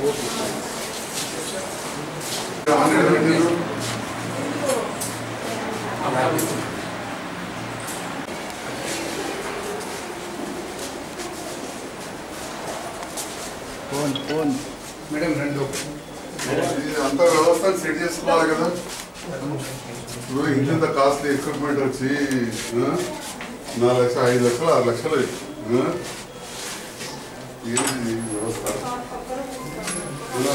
Hundred పెట్టిండ్రు phone phone madam రెండు ఇది అంతా వ్యవస్థ సెట్ చేసుకోవాలి కదా ఇప్పుడు ఇంత కాస్ట్లీ ఎక్విప్మెంట్ వచ్చి ఆ, నాలుగు లక్షలు ఐదు లక్షలు ఆరు లక్షలు ఆ? ఏంది ఈ వ్యవస్థ ఆ,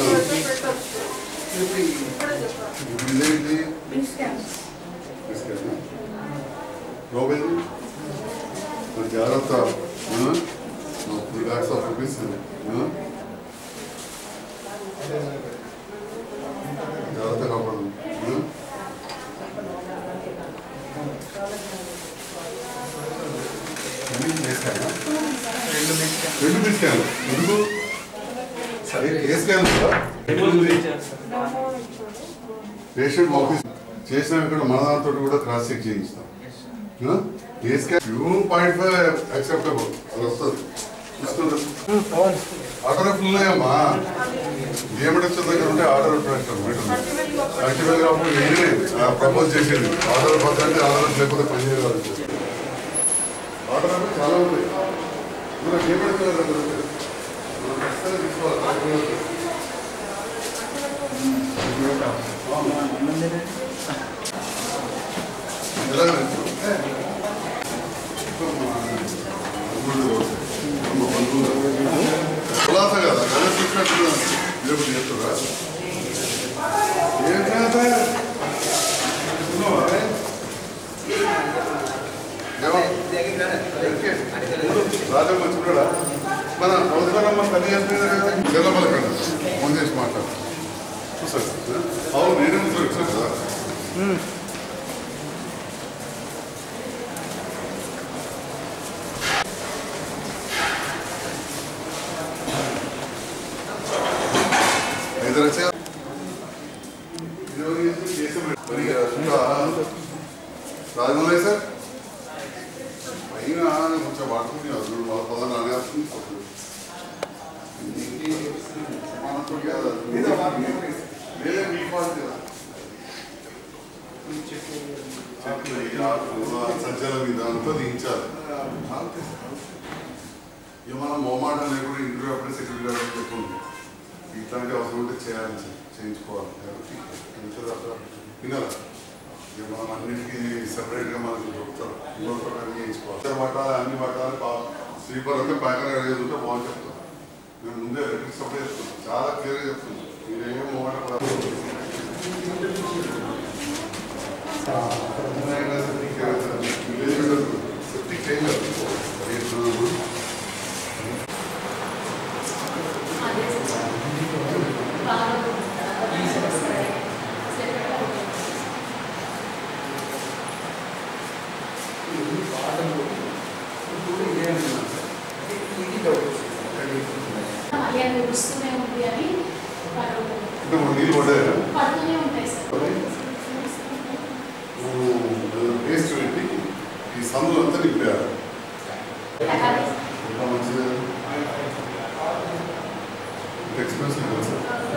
ఇదేంటి తీసుకెళ్ళనా? లోపలిది మరి జాగ్రత్త త్రీ ల్యాక్స్ ఆఫ్ రూపీస్ జాగ్రత్త కాపాడు ఆ? ఎన్ని తీసుకెళ్ళనా? రెండు తీసుకెళ్ళాను ఎందుకు ఏ స్కాన్ పేషెంట్ ఆఫీస్ చేసిన ఇక్కడ మన దాంతో కూడా క్రాస్ చెక్ చేయిస్తాం ఆ? A scan two point five acceptable అది వస్తుంది చూస్తున్నారు ఫోన్ ఆర్డర్ ఎప్పుడు ఉన్నాయమ్మా డిఎంఎస్ దగ్గర ఉంటే ఆర్డర్ పెట్టారు మేడం యాక్చువల్గా అప్పుడు నేనే ప్రపోజ్ చేసేది ఆర్డర్ పద్ధతి ఆర్డర్ లేకపోతే పని చేయాలి ఆర్డర్ అంటే చాలా ఉంది మన డిఎంఎస్ దగ్గర ఉంది. మనం ఖచ్చితంగా తీసుకోవాలి. ఎలా తెలుసు? అమ్మ, బంధువులు. కులాస కదా కళ్ళ చూసినట్టు రేపు చేస్తురా ఏం చేస్తా రాజా మంచిగా మన అవసరమ్మ తల్లి చెల్లపలకండి ఫోన్ చేసి మాట్లాడు చూసారు అవును నేనే ముందు వచ్చాను కదా ఐదు లక్షలు ఇరవై ఐదు కేసులు పెట్టు. మరి ఇంకా రాజమౌళి సార్ పైన కొంచెం వాడుతుంది అసలు వాళ్ళ పదం అనేస్తుంది లేదా మీ పార్టీ కదా చెట్లు ఈ ఆకులు, ఆ సజ్జల మీద అంతా దించాలి ఇక మనం మొమాట లేకుండా ఇంటర్వ్యూ అప్పుడే సెక్రటరీ గారు చెప్తుంది ఇట్లాంటి అవసరం ఉంటే చేయాలని చెప్పి చేయించుకోవాలి కాబట్టి ఎంత దాకా వినాలా ఇక మనం అన్నిటికీ సెపరేట్గా మనకు దొరుకుతారు ఇంకొక ప్రకారం చేయించుకోవాలి పట్టాలి అన్ని పట్టాలి పా- స్లీపర్ అయితే పక్కన అడిగేది ఉంటే బాగుంది చెప్తాం మేము ముందే ఎలక్ట్రిక్ సప్లై చేస్తున్నాం చాలా క్లియర్గా చెప్తున్నాం మీరేం మొమాట సెప్టిక్ చేయాలి మళ్ళీ అది వస్తూనే ఉంది అని పడు- అంటే మన నీళ్ళు పడ్డాయా పడుతూనే ఉంటాయి సార్ వేస్ట్ పెట్టి ఈ సందులు అంతా నింపారు అది ఎంత మంచిది ఇంత ఎక్స్పెన్సివ్ తెలుసా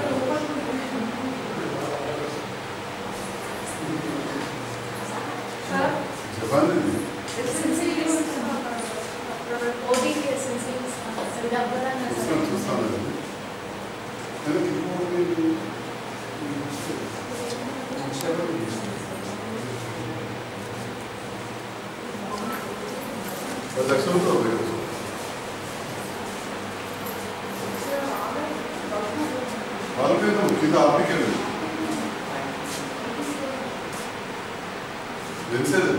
చెప్పండి ఓటీకి ఎసెన్షియల్ డబ్బులన్నా చూస్తాను చూస్తాను కానీ ఇంకోటి పది లక్షలతో వేయచ్చు వాళ్ళ మీద కింద ఆపికెళ్ళి తెలిసేది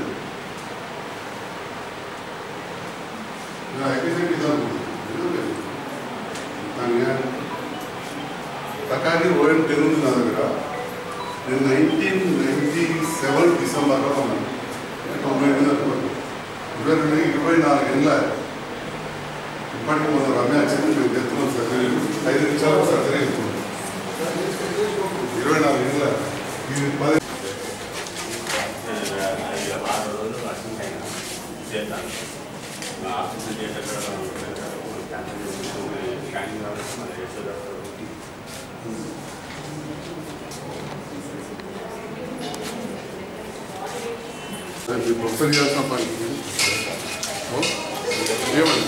నేను అయిపోయింది ఇది అనుకుంటున్నాను తకాని ఓఎం టెన్ ఉంది నా దగ్గర నేను నైన్టీన్ నైన్టీ సెవెన్ డిసెంబర్లో ఉన్నాను తొంభై ఎనిమిది అనుకోండి ఇరవై రెండు ఇరవై నాలుగు ఏళ్ళ ఇప్పటికి మన రమ్య వచ్చింది మేము తెస్తున్నాం సర్జరీ ఐదు నిమిషాలకు సర్జరీ అవుతుంది ఇరవై నాలుగు ఏళ్ళ ఇది పది ఆరు రోజులు అటెండ్ అయినా చేస్తాను ఆఫీస్ డేటా స్కానింగ్ కావాల్సి మన యశోద దాన్ని ప్రొఫెసర్ చేయాల్సిన పని ఓ, ఏమండి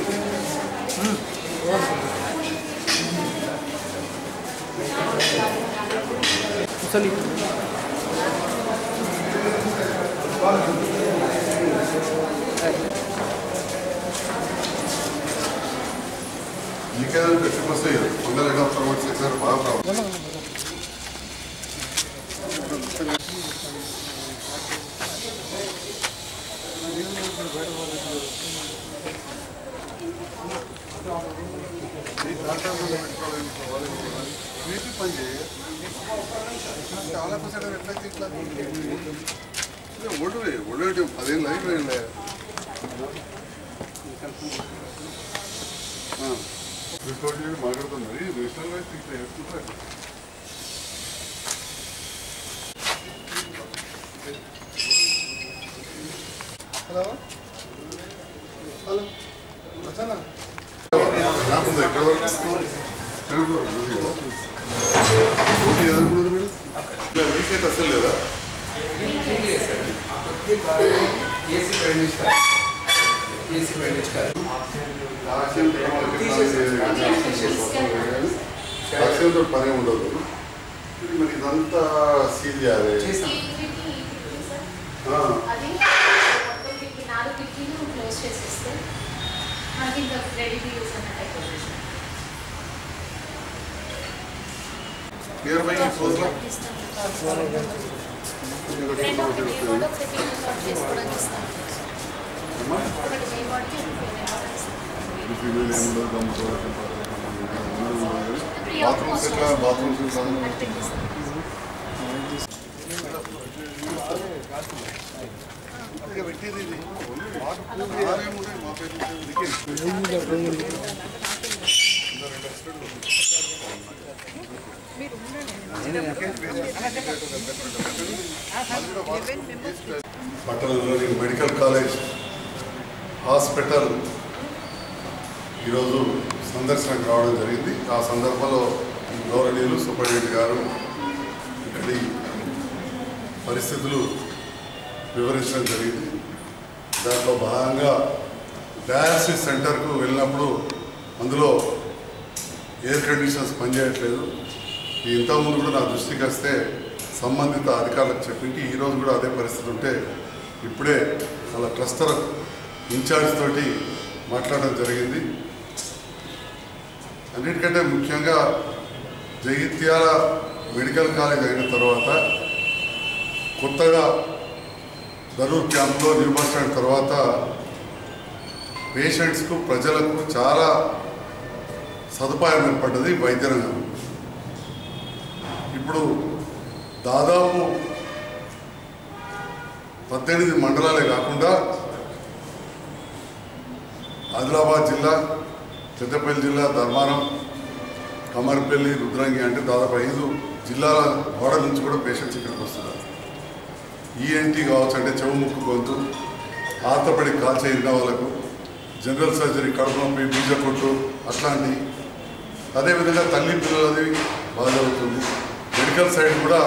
మీకేదో టెస్ట్ వస్తాయి కదా వందల ఎన్నో ప్రమోట్ చేశారు బాగా ప్రాబ్లం వీటి పని చేయ చాలా పర్సెంట్ ఎట్లయితే ఇట్లా ఒడు ఒడు పదిహేను లైఫ్ వెళ్ళే రిపోర్ట్ మాట్లాడుతున్నది నేషనల్ వైజ్ ఇట్లా వేసుకుంటారు హలో హలో వచ్చానా నాకుంది ఎక్కడ వరకు ఎక్కడ వరకు డ్యూటీ ఎదుర్కొన్నది మీరు ఇలా వీకైతే అసలు లేదా ఏసీ ప్రయాణిస్తారు ఏసీ ప్రయాణిస్తారు యాక్సిడెంట్ పని ఉండదు మరి ఇదంతా సీల్ చేయాలి చేస్తాం ఆ, అది మొత్తం కిటికీ నాలుగు కిటికీలు క్లోజ్ చేసేస్తే మనకి ఇంకా రెడీ టు యూస్ అన్నట్టు అయిపోతుంది సార్. నియర్ బై ఈ ఫ్లోర్లో రెండు ఒకటి మెయిన్ బోర్డు ఒకటి ఫీల్డ్ కట్ చేసుకోవడానికి ఇస్తాం అమ్మా ఒకటి మెయిన్ బోర్డుకి ఫీల్డ్ కట్ ఇస్తాం ఫీమేల్ ఏముండదు బాత్రూమ్స్ ఎట్లా బాత్రూమ్స్ ఎట్లా అది పెట్టిస్తాం ఇక పెట్టేది ఇది వాటర్ ఆరేం ఉన్నాయి మా పేరు లీకేజ్ పట్టణంలోని మెడికల్ కాలేజ్ హాస్పిటల్ ఈరోజు సందర్శనకు రావడం జరిగింది ఆ సందర్భంలో గౌరవనీయులు సూపరింటెండెంట్ గారు ఇక్కడి పరిస్థితులు వివరించడం జరిగింది దాంట్లో భాగంగా డయాలసిస్ సెంటర్కు వెళ్ళినప్పుడు అందులో ఎయిర్ కండిషన్స్ పనిచేయట్లేదు ఈ ఇంతకుముందు కూడా నా దృష్టికి వస్తే సంబంధిత అధికారులకు చెప్పింటి ఈరోజు కూడా అదే పరిస్థితి ఉంటే ఇప్పుడే వాళ్ళ క్లస్టర్ ఇన్ఛార్జ్ తోటి మాట్లాడడం జరిగింది అన్నిటికంటే ముఖ్యంగా జగిత్యాల మెడికల్ కాలేజ్ అయిన తర్వాత కొత్తగా ధరూర్ క్యాంప్లో న్యూ బస్ స్టాండ్ తర్వాత పేషెంట్స్కు ప్రజలకు చాలా సదుపాయం ఏర్పడ్డది వైద్య రంగం ఇప్పుడు దాదాపు పద్దెనిమిది మండలాలే కాకుండా ఆదిలాబాద్ జిల్లా పెద్దపల్లి జిల్లా ధర్మారం కమర్పల్లి రుద్రంగి అంటే దాదాపు ఐదు జిల్లాల బోర్డర్ నుంచి కూడా పేషెంట్స్ ఇక్కడికి వస్తున్నారు ఈఎన్టీ కావచ్చు అంటే చెవు ముక్కు గొంతు ఆర్థోపెడిక్ కాల్చే ఇన్న వాళ్ళకు జనరల్ సర్జరీ కడుపు నొప్పి బీజ కొట్టు అట్లాంటి అదేవిధంగా తల్లి పిల్లలది బాగా జరుగుతుంది మెడికల్ సైడ్ కూడా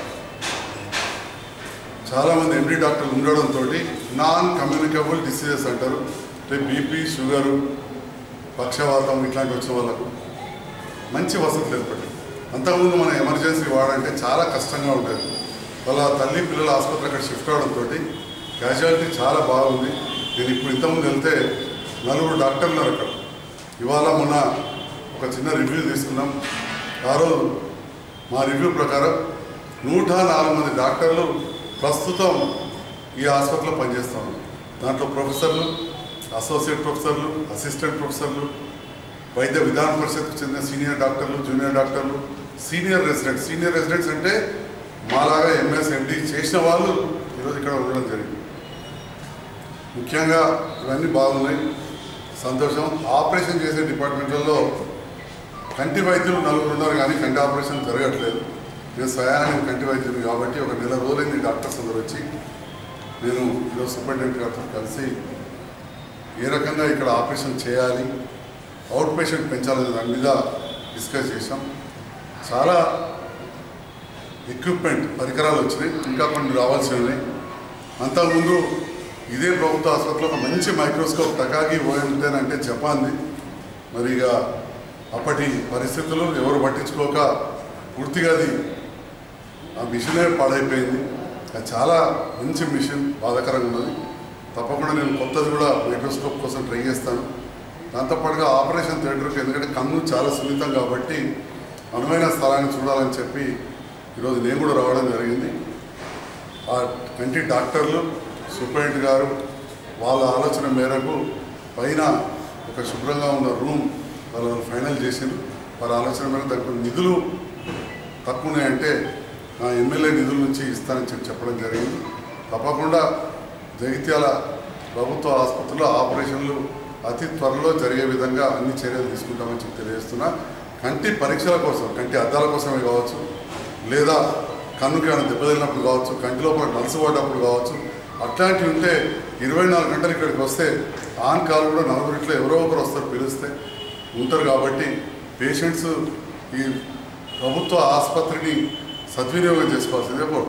చాలామంది ఎండి డాక్టర్లు ఉండడంతో నాన్ కమ్యూనికబుల్ డిసీజెస్ అంటారు అంటే బీపీ షుగరు పక్షవాతం ఇట్లాంటి వచ్చిన వాళ్ళకు మంచి వసతులు ఏర్పడ్డాయి అంతకుముందు మనం ఎమర్జెన్సీ వాడంటే చాలా కష్టంగా ఉండేది వాళ్ళ తల్లి పిల్లల ఆసుపత్రి అక్కడ షిఫ్ట్ అవడంతో క్యాజువాలిటీ చాలా బాగుంది నేను ఇప్పుడు ఇంతకుముందు వెళ్తే నలుగురు డాక్టర్లు ఉన్నారు అక్కడ ఇవాళ మొన్న ఒక చిన్న రివ్యూ తీసుకున్నాం ఆ రోజు మా రివ్యూ ప్రకారం నూట నాలుగు మంది డాక్టర్లు ప్రస్తుతం ఈ ఆసుపత్రిలో పనిచేస్తా ఉన్నారు దాంట్లో ప్రొఫెసర్లు అసోసియేట్ ప్రొఫెసర్లు అసిస్టెంట్ ప్రొఫెసర్లు వైద్య విధాన పరిషత్కు చెందిన సీనియర్ డాక్టర్లు జూనియర్ డాక్టర్లు సీనియర్ రెసిడెంట్స్ సీనియర్ రెసిడెంట్స్ అంటే మాలాగా ఎంఎస్ ఎండి చేసిన వాళ్ళు ఈరోజు ఇక్కడ ఉండడం జరిగింది ముఖ్యంగా ఇవన్నీ బాగున్నాయి సంతోషం ఆపరేషన్ చేసే డిపార్ట్మెంట్లలో కంటి వైద్యులు నలుగురు ఉన్నారు కానీ కంటి ఆపరేషన్ జరగట్లేదు నేను స్వయాన్ని కంటి వైద్యులు కాబట్టి ఒక నెల రోజులైంది డాక్టర్స్ అందరూ వచ్చి నేను ఈరోజు సూపరింటెండెంట్ గారితో కలిసి ఏ రకంగా ఇక్కడ ఆపరేషన్ చేయాలి అవుట్ పేషెంట్ పెంచాలనే దాని మీద డిస్కస్ చేశాం చాలా ఎక్విప్మెంట్ పరికరాలు వచ్చినాయి ఇంకా కొన్ని రావాల్సి ఉన్నాయి అంతకుముందు ఇదే ప్రభుత్వ ఆసుపత్రిలో ఒక మంచి మైక్రోస్కోప్ టకాగి అంటే జపాన్ది మరి ఇక అప్పటి పరిస్థితులు ఎవరు పట్టించుకోక పూర్తిగా అది ఆ మిషనే పాడైపోయింది అది చాలా మంచి మిషన్ బాధాకరంగా ఉన్నది తప్పకుండా నేను కొత్తది కూడా మైక్రోస్కోప్ కోసం ట్రై చేస్తాను దాంతోపాటుగా ఆపరేషన్ థియేటర్కి ఎందుకంటే కన్ను చాలా సున్నితం కాబట్టి అనువైన స్థలాన్ని చూడాలని చెప్పి ఈరోజు నేను కూడా రావడం జరిగింది ఆ కంటి డాక్టర్లు సూపరింటెండెంట్ గారు వాళ్ళ ఆలోచన మేరకు పైన ఒక శుభ్రంగా ఉన్న రూమ్ వాళ్ళు ఫైనల్ చేసిండ్రు వాళ్ళ ఆలోచన మేరకు దానికి కొన్ని నిధులు తక్కువ ఉన్నాయంటే నా ఎమ్మెల్యే నిధుల నుంచి ఇస్తానని చెప్పి చెప్పడం జరిగింది తప్పకుండా జగిత్యాల ప్రభుత్వ ఆసుపత్రిలో ఆపరేషన్లు అతి త్వరలో జరిగే విధంగా అన్ని చర్యలు తీసుకుంటామని చెప్పి తెలియజేస్తున్నా కంటి పరీక్షల కోసం కంటి అద్దాల కోసమే కావచ్చు లేదా కన్నుకి ఏమైనా దెబ్బతిన్నప్పుడు కావచ్చు కంటి లోపల నలుసు పడ్డప్పుడు కావచ్చు అట్లాంటివి ఉంటే ఇరవై నాలుగు గంటలు ఇక్కడికి వస్తే ఆన్ కాల్ కూడా నలుగురిట్లో ఎవరో ఒకరు వస్తారు పిలిస్తే ఉంటారు కాబట్టి పేషెంట్స్ ఈ ప్రభుత్వ ఆసుపత్రిని సద్వినియోగం చేసుకోవాల్సిందే కోరు